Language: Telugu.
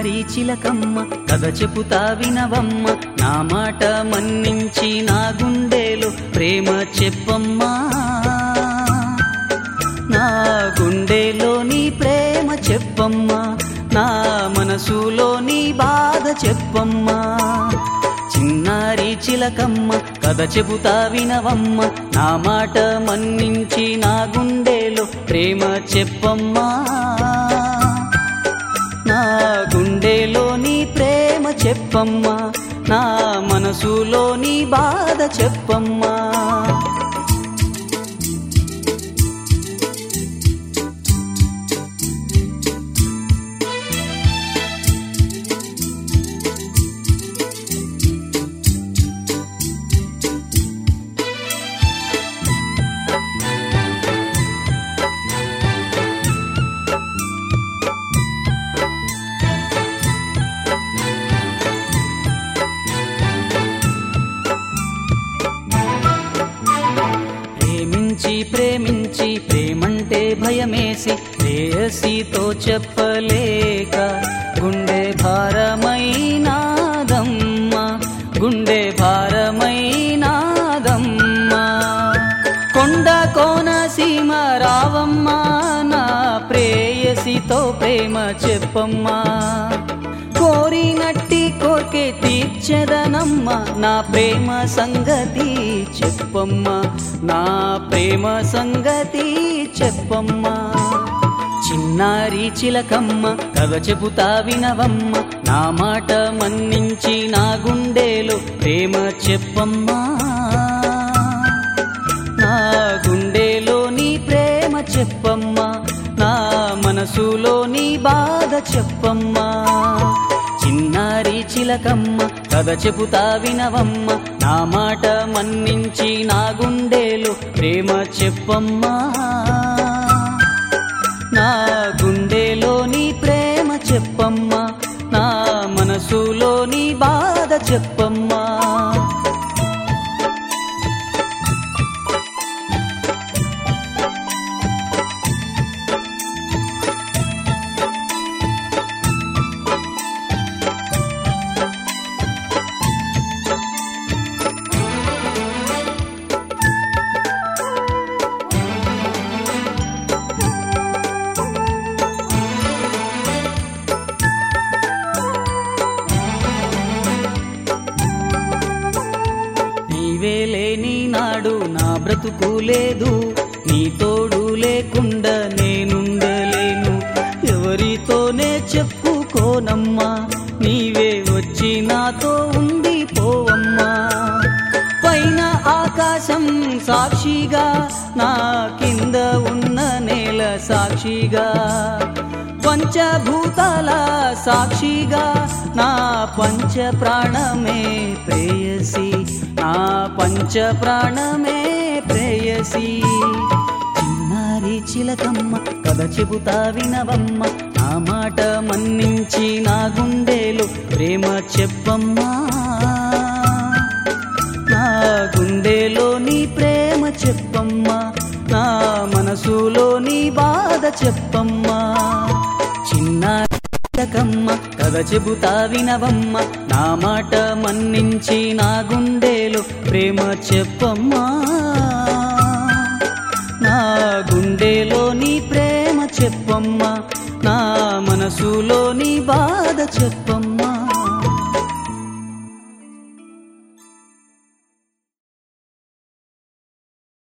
చిన్నారి చిలకమ్మ కథ చెబుతా వినవమ్మ నా మాట మన్నించి నా గుండెలో ప్రేమ చెప్పమ్మా నా గుండెలో నీ ప్రేమ చెప్పమ్మా నా మనసులో నీ బాధ చెప్పమ్మా చిన్నారి చిలకమ్మ కథ చెబుతా వినవమ్మ నా మాట మన్నించి నా గుండెలో ప్రేమ చెప్పమ్మా నా గుండెలో నీ ప్రేమ చెప్పమ్మా నా మనసులో నీ బాధ చెప్పమ్మా ప్రేమించి ప్రేమించి ప్రేమంటే భయమేసి ప్రేయసితో చెప్పలేక గుండె భారమైనాదమ్మ గుండె భారమైనాదమ్మ కొండ కోన సీమ రావమ్మ నా ప్రేయసితో ప్రేమ చెప్పమ్మా కోరినట్టి కోర్కె తీర్చెదనమ్మ నా ప్రేమ సంగతి చెప్పమ్మా నా ప్రేమ సంగతి చెప్పమ్మా చిన్నారి చిలకమ్మ కథ చెబుతా వినవమ్మ నా మాట మన్నించి నా గుండెలో ప్రేమ చెప్పమ్మా నా గుండెలో నీ ప్రేమ చెప్పమ్మా నా మనసులో నీ బాధ చెప్పమ్మా చిన్నారి చిలకమ్మ కథ చెబుతా వినవమ్మ నా మాట మన్నించి నా గుండెలో ప్రేమ చెప్పమ్మా నా గుండెలో నీ ప్రేమ చెప్పమ్మా నా మనసులో నీ బాధ చెప్పమ్మా నీవే లేని నాడు నా బ్రతుకు లేదు నీ తోడు లేకుండా నేనుండలేను ఎవరితోనే చెప్పుకోనమ్మా నీవే వచ్చి నాతో ఉండి పోవమ్మా పైన ఆకాశం సాక్షిగా నా కింద ఉన్న నేల సాక్షిగా పంచభూతాల సాక్షిగా నా పంచ ప్రాణమే ప్రేయసి నా పంచ ప్రాణమే ప్రేయసి చిన్నారి చిలకమ్మ కథ చెబుతా వినవమ్మ నా మాట మన్నించి నా గుండెలో ప్రేమ చెప్పమ్మా నా గుండెలో నీ ప్రేమ చెప్పమ్మా నా మనసులో నీ బాధ చెప్పమ్మా చిన్న చిలకమ్మ కథ చెబుతా వినవమ్మ నా మాట మన్నించి నా గుండెలో ప్రేమ చెప్పమ్మా నా గుండెలో నీ ప్రేమ చెప్పమ్మా నా మనసులో నీ బాధ చెప్పమ్మా